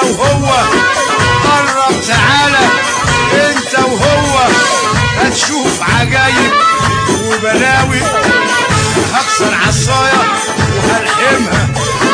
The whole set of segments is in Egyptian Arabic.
وهو قرب تعالى انت وهو هتشوف عجايب وبلاوي هكسر عصاية وهلحمها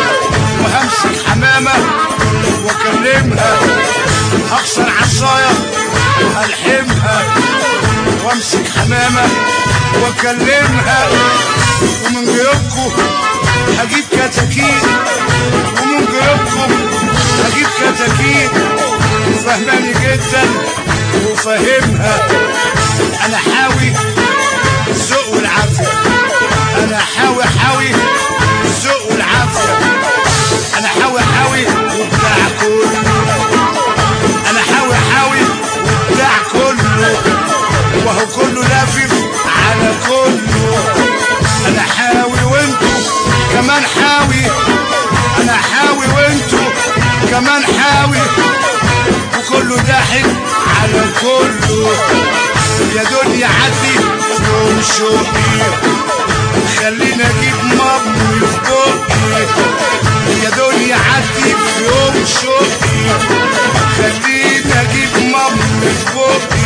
وهمسك حمامة واكلمها هكسر عصاية وهلحمها وامسك حمامة واكلمها ومن جيوبكم هجيب كتاكيت ومن جيوبكم هجيب كتاكيت وفهماني جدا وفاهمها انا حاوي الذوق والعافية انا حاوي حاوي الذوق والعافية انا حاوي حاوي وبتاع كله انا حاوي حاوي وبتاع كله وهو كله لافف على كله انا حاوي وانتو كمان حاوي انا حاوي وانتو كمان حاوي وكله ضاحك على كله يا دنيا عدي في يوم شوقي خلينا اجيب مامي في بقي يا دنيا عدي في يوم شوقي خلينا اجيب مامي في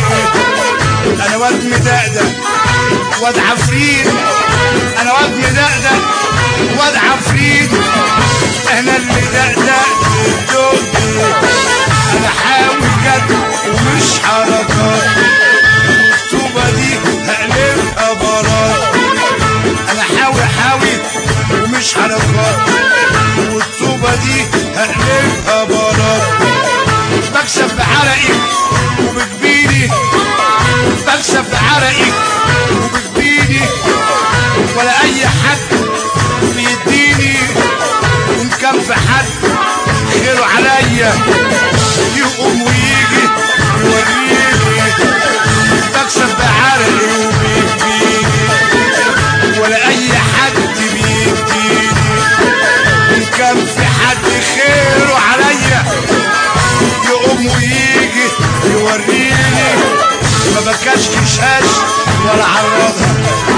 بقي انا واد مدقدق واد عفريت انا واد مدقدق واد عفريت انا اللي دقدق الدنيا انا حاول جد ومش حركات الطوبة دي هقلبها برات انا حاوي حاوي ومش حركات والطوبة دي هقلبها برات بكسب بعرقي وبكبيري بكسب بعرقي وبكبيري ولا اي حد بيديني وان كان في حد خيره عليا يقوم ويجي يوريني بكسب بعرقي وبيديني ولا اي حد بيديني ان كان في حد خيره عليا يقوم ويجي يوريني ما بكاش كشاش ولا عرضها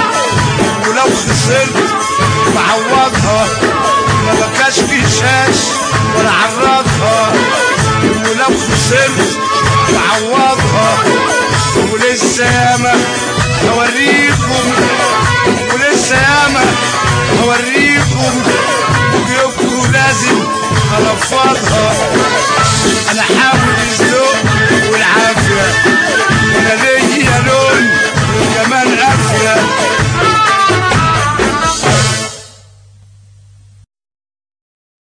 ولو خسرت بعوضها ما بكاش كشاش ولا عرضها ولو خسرت بعوضها ولسه ياما هوريكم ولسه ياما هوريكم وجيوبكم لازم هنفضها